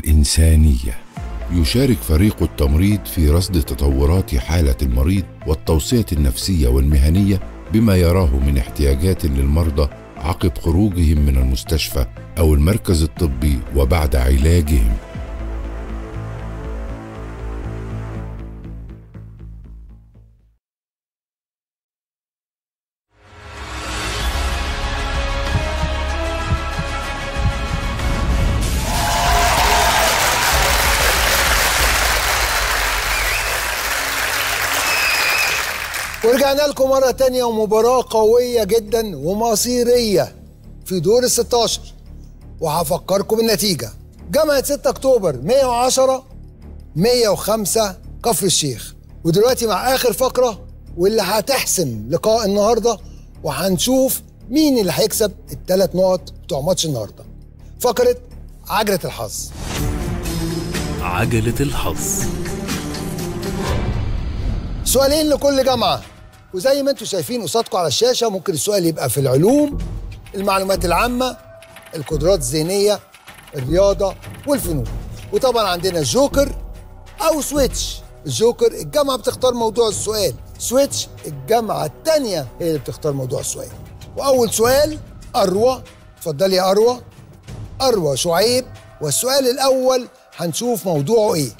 الإنسانية يشارك فريق التمريض في رصد تطورات حالة المريض والتوصية النفسية والمهنية بما يراه من احتياجات للمرضى عقب خروجهم من المستشفى أو المركز الطبي وبعد علاجهم ورجعنا لكم مرة تانية ومباراة قوية جدا ومصيرية في دور ال 16 وهفكركم بالنتيجة جامعة 6 أكتوبر 110 105 كفر الشيخ ودلوقتي مع آخر فقرة واللي هتحسم لقاء النهاردة وهنشوف مين اللي هيكسب الثلاث نقط بتوع ماتش النهاردة فقرة عجلة الحظ عجلة الحظ سؤالين لكل جامعة وزي ما انتم شايفين قصادكم على الشاشة ممكن السؤال يبقى في العلوم المعلومات العامة القدرات الذهنية الرياضة والفنون وطبعا عندنا جوكر أو سويتش الجوكر الجامعة بتختار موضوع السؤال سويتش الجامعة التانية هي اللي بتختار موضوع السؤال وأول سؤال أروى اتفضلي يا أروى أروى شعيب والسؤال الأول هنشوف موضوعه إيه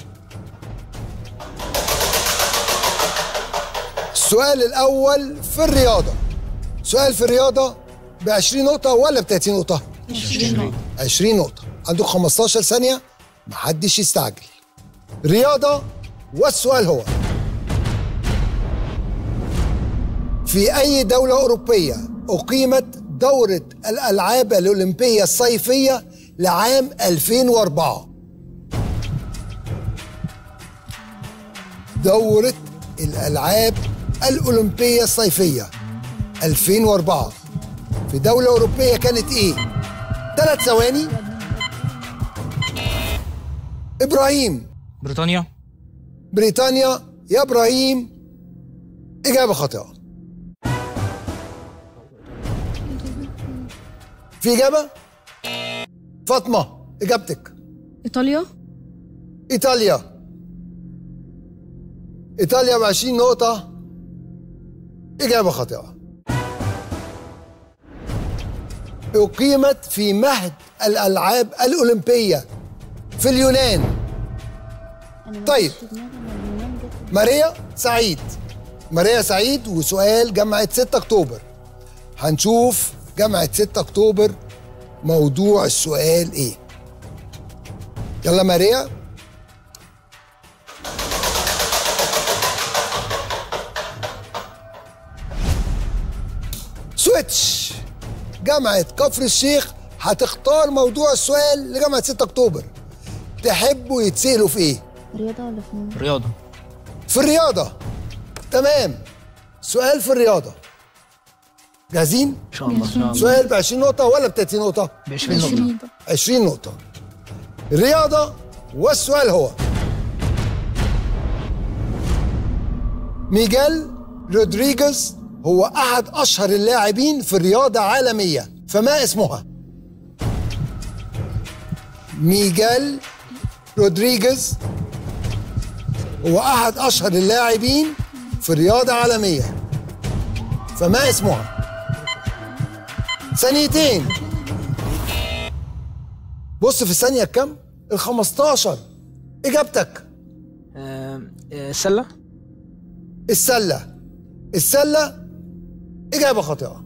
السؤال الأول في الرياضة سؤال في الرياضة ب 20 نقطة ولا ب 30 نقطة؟ 20 نقطة 20 نقطة عندك 15 ثانية محدش يستعجل رياضة والسؤال هو في أي دولة أوروبية أقيمت دورة الألعاب الأولمبية الصيفية لعام 2004 دورة الألعاب الأولمبية الصيفية 2004 في دولة أوروبية كانت إيه؟ ثلاث ثواني إبراهيم بريطانيا بريطانيا يا إبراهيم إجابة خاطئة في إجابة؟ فاطمة إجابتك إيطاليا إيطاليا إيطاليا ب 20 نقطة إجابة خاطئة أقيمت في مهد الألعاب الأولمبية في اليونان طيب ماريا سعيد ماريا سعيد وسؤال جامعة 6 أكتوبر هنشوف جامعة 6 أكتوبر موضوع السؤال إيه يلا ماريا سويتش جامعة كفر الشيخ هتختار موضوع السؤال لجامعة 6 أكتوبر تحبوا يتسألوا في إيه؟ رياضة ولا فنون؟ رياضة في الرياضة تمام سؤال في الرياضة جاهزين؟ إن شاء الله إن شاء الله سؤال ب 20 نقطة ولا ب 30 نقطة؟ ب 20 نقطة 20 نقطة الرياضة والسؤال هو ميجال رودريجيز هو أحد أشهر اللاعبين في الرياضة عالمية فما اسمها؟ ميجال رودريجيز هو أحد أشهر اللاعبين في الرياضة عالمية فما اسمها؟ ثانيتين بص في الثانية كم؟ ال 15 إجابتك آه، آه، سلة السلة السلة إجابة خاطئة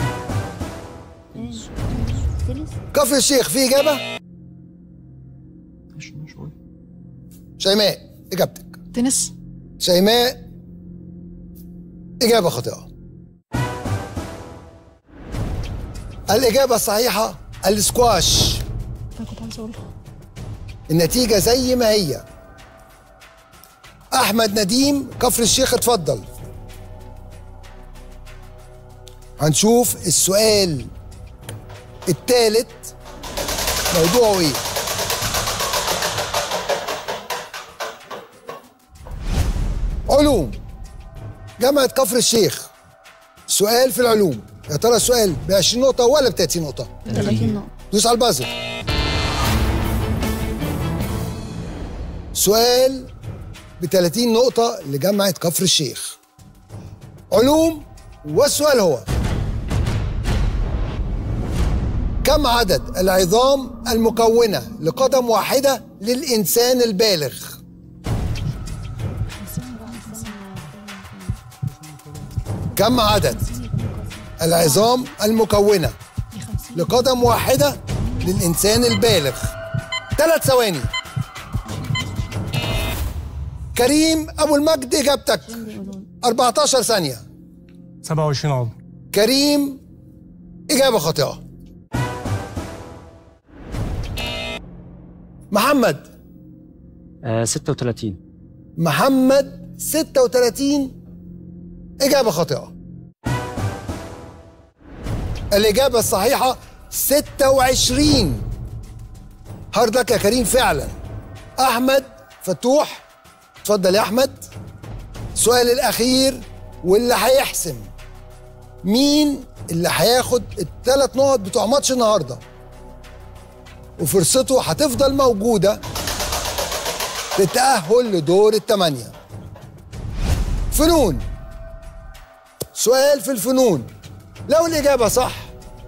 تنس كفر الشيخ في إجابة؟ مش مش قول. شيماء إجابتك تنس شيماء إجابة خاطئة الإجابة الصحيحة السكواش انا كنت عايزه اقولها النتيجة زي ما هي أحمد نديم كفر الشيخ اتفضل هنشوف السؤال الثالث موضوعه ايه علوم جامعة كفر الشيخ سؤال في العلوم يا ترى السؤال ب 20 نقطة ولا ب 30 نقطة؟ 30 نقطة دوس على البازل سؤال ب 30 نقطة لجامعة كفر الشيخ علوم والسؤال هو كم عدد العظام المكونة لقدم واحدة للإنسان البالغ؟ كم عدد العظام المكونة لقدم واحدة للإنسان البالغ؟ ثلاث ثواني كريم أبو المجد إجابتك 14 ثانية 27 عضو كريم إجابة خاطئة محمد آه 36 محمد 36 إجابة خاطئة الإجابة الصحيحة 26 هارد لك يا كريم فعلا أحمد فتوح اتفضل يا أحمد السؤال الأخير واللي هيحسم مين اللي هياخد الثلاث نقط بتوع ماتش النهارده وفرصته هتفضل موجوده للتأهل لدور الثمانية فنون سؤال في الفنون لو الإجابة صح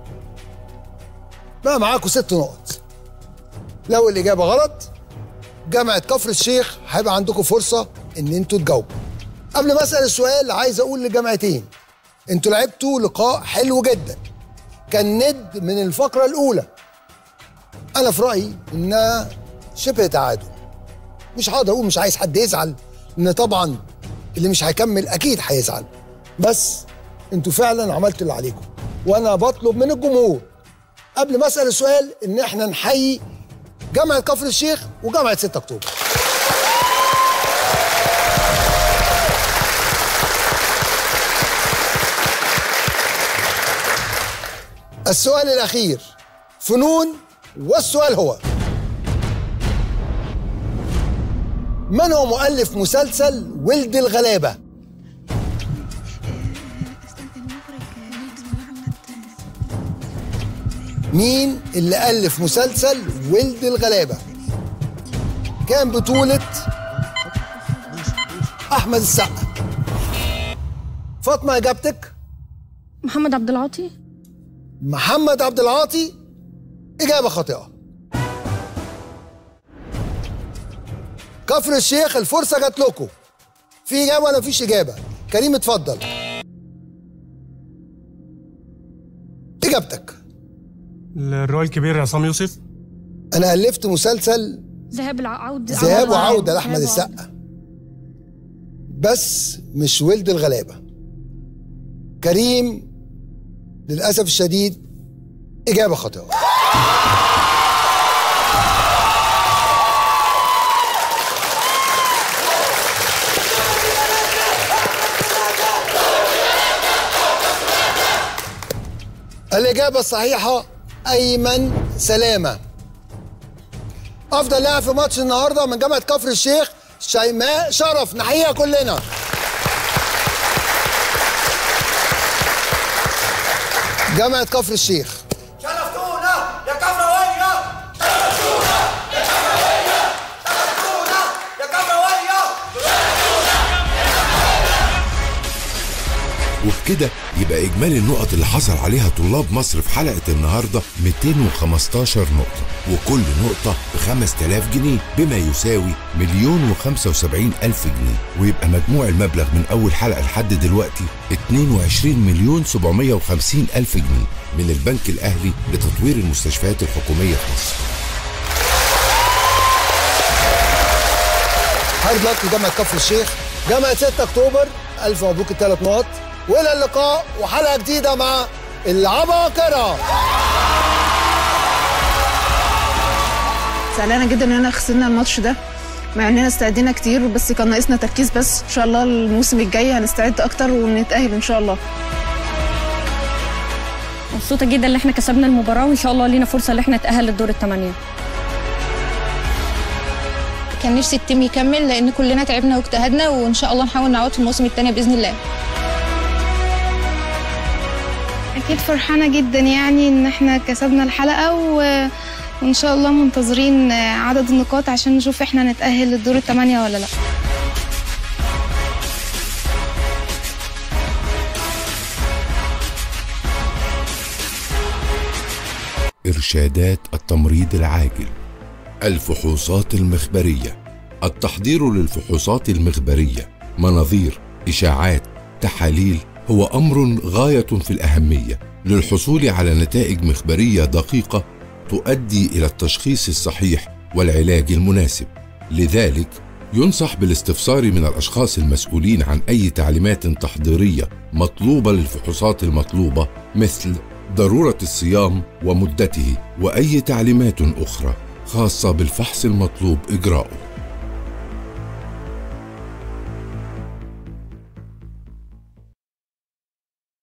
بقى معاكم ست نقط لو الإجابة غلط جامعة كفر الشيخ هيبقى عندكم فرصة إن أنتوا تجاوبوا قبل ما أسأل السؤال عايز أقول لجامعتين أنتوا لعبتوا لقاء حلو جدا كان ند من الفقرة الأولى أنا في رأيي إنها شبه تعادل مش هقدر اقول مش عايز حد يزعل ان طبعا اللي مش هيكمل اكيد هيزعل بس انتوا فعلا عملتوا اللي عليكم وانا بطلب من الجمهور قبل ما اسال السؤال ان احنا نحيي جامعه كفر الشيخ وجامعه 6 اكتوبر السؤال الاخير فنون والسؤال هو من هو مؤلف مسلسل ولد الغلابة؟ مين اللي ألف مسلسل ولد الغلابة؟ كان بطولة أحمد السقا فاطمة إجابتك محمد عبد العاطي محمد عبد العاطي إجابة خاطئة كفر الشيخ الفرصة جات لكم في إجابة ولا مفيش إجابة كريم اتفضل إجابتك الرواية الكبير عصام يوسف أنا ألفت مسلسل ذهاب العودة ذهاب وعودة لأحمد السقا بس مش ولد الغلابة كريم للأسف الشديد إجابة خاطئة الإجابة الصحيحة أيمن سلامة أفضل لاعب في ماتش النهاردة من جامعة كفر الشيخ شيماء شرف نحييها كلنا جامعة كفر الشيخ شرفتونا يا كفراوية شرفتونا يا كفراوية شرفتونا يا كفراوية وبكده يبقى إجمالي النقط اللي حصل عليها طلاب مصر في حلقة النهاردة 215 نقطة وكل نقطة ب 5000 جنيه بما يساوي مليون و75 ألف جنيه ويبقى مجموع المبلغ من أول حلقة لحد دلوقتي 22 مليون 750 ألف جنيه من البنك الأهلي لتطوير المستشفيات الحكومية في مصر هارد لك لجامعة كفر الشيخ جامعة 6 أكتوبر ألف مبروك الثلاث نقط وإلى اللقاء وحلقة جديدة مع العباقرة زعلانه جدا اننا خسرنا الماتش ده مع اننا استعدينا كتير بس كان ناقصنا تركيز بس ان شاء الله الموسم الجاي هنستعد اكتر ونتاهل ان شاء الله مبسوطة جدا ان احنا كسبنا المباراة وان شاء الله لينا فرصة ان احنا نتأهل للدور الثمانية كان نفسي التيم يكمل لان كلنا تعبنا واجتهدنا وان شاء الله نحاول نعوض في الموسم الثاني باذن الله أكيد فرحانة جدا يعني إن إحنا كسبنا الحلقة و... وإن شاء الله منتظرين آه، عدد النقاط عشان نشوف إحنا نتأهل للدور الثمانية ولا لأ إرشادات التمريض العاجل الفحوصات المخبرية التحضير للفحوصات المخبرية مناظير إشاعات تحاليل هو أمر غاية في الأهمية للحصول على نتائج مخبرية دقيقة تؤدي إلى التشخيص الصحيح والعلاج المناسب لذلك ينصح بالاستفسار من الأشخاص المسؤولين عن أي تعليمات تحضيرية مطلوبة للفحوصات المطلوبة مثل ضرورة الصيام ومدته وأي تعليمات أخرى خاصة بالفحص المطلوب إجراؤه